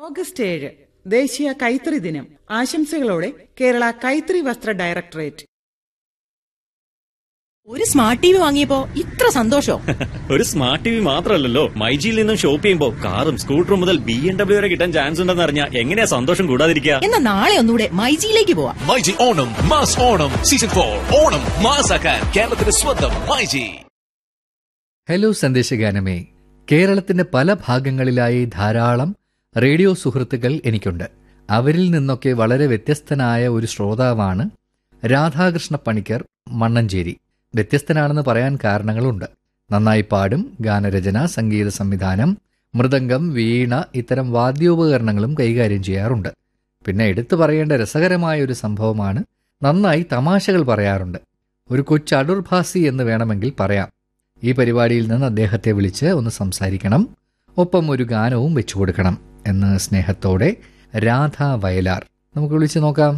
August ഏഴ് ദേശീയ കൈത്തറി ദിനം ആശംസകളോടെ കേരള കൈത്തറി വസ്ത്ര ഡയറക്ടറേറ്റ് ഒരു സ്മാർട്ട് ടി വി വാങ്ങിയപ്പോ ഇത്ര സന്തോഷോ ഒരു സ്മാർട്ട് ടി വി മാത്രമല്ലല്ലോ മൈജിയിൽ നിന്നും ഷോപ്പ് ചെയ്യുമ്പോൾ കാറും സ്കൂട്ടറും മുതൽ ബി എം ഡബ്ല്യു വരെ കിട്ടാൻ ചാൻസ് ഉണ്ടെന്ന് അറിഞ്ഞാൽ എങ്ങനെയാ സന്തോഷം കൂടാതിരിക്കുക എന്നാ നാളെ ഒന്നുകൂടെ മൈജിയിലേക്ക് പോവാം myG Onam mass Onam season for Onam മാസാക്കാൻ കേരളത്തിന്റെ സ്വന്തം മൈജി ഹലോ സന്ദേശഗാനമേ കേരളത്തിന്റെ പല ഭാഗങ്ങളിലായി ധാരാളം റേഡിയോ സുഹൃത്തുക്കൾ എനിക്കുണ്ട് അവരിൽ നിന്നൊക്കെ വളരെ വ്യത്യസ്തനായ ഒരു ശ്രോതാവാണ് രാധാകൃഷ്ണ പണിക്കർ മണ്ണഞ്ചേരി വ്യത്യസ്തനാണെന്ന് പറയാൻ കാരണങ്ങളുണ്ട് നന്നായി പാടും ഗാനരചന സംഗീത സംവിധാനം മൃദംഗം വീണ ഇത്തരം വാദ്യോപകരണങ്ങളും കൈകാര്യം ചെയ്യാറുണ്ട് പിന്നെ എടുത്തു പറയേണ്ട രസകരമായ ഒരു സംഭവമാണ് നന്നായി തമാശകൾ പറയാറുണ്ട് ഒരു കൊച്ചു അടൂർഭാസി എന്ന് വേണമെങ്കിൽ പറയാം ഈ പരിപാടിയിൽ നിന്ന് അദ്ദേഹത്തെ വിളിച്ച് ഒന്ന് സംസാരിക്കണം ഒപ്പം ഒരു ഗാനവും വെച്ചു കൊടുക്കണം എന്ന് സ്നേഹത്തോടെ രാധ വയലാർ നമുക്ക് വിളിച്ച് നോക്കാം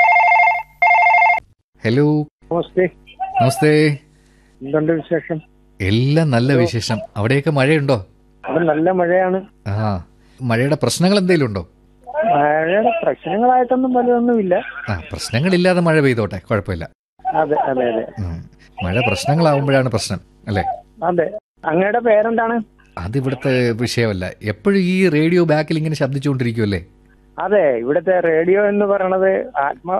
ഹലോ നമസ്തേ നമസ്തേ എന്തുണ്ട് വിശേഷം എല്ലാം നല്ല വിശേഷം അവിടെയൊക്കെ മഴയുണ്ടോ അവിടെ നല്ല മഴയാണ് ആ മഴയുടെ പ്രശ്നങ്ങൾ എന്തെങ്കിലും ഉണ്ടോ മഴയുടെ പ്രശ്നങ്ങളായിട്ടൊന്നും വലുതൊന്നുമില്ല ആ പ്രശ്നങ്ങളില്ലാതെ മഴ പെയ്തോട്ടെ കുഴപ്പമില്ല അതെ അതെ അതെ ഉം. മഴ പ്രശ്നങ്ങളാവുമ്പോഴാണ് പ്രശ്നം അല്ലേ അതെ അങ്ങയുടെ പേരെന്താണ് അതിവിടുത്തെ വിഷയമല്ല എപ്പോഴും ഈ റേഡിയോ ബാക്കിൽ ഇങ്ങനെ ശബ്ദിച്ചുകൊണ്ടിരിക്കുമല്ലേ അതെ ഇവിടുത്തെ റേഡിയോ എന്ന് പറയണത് ആത്മ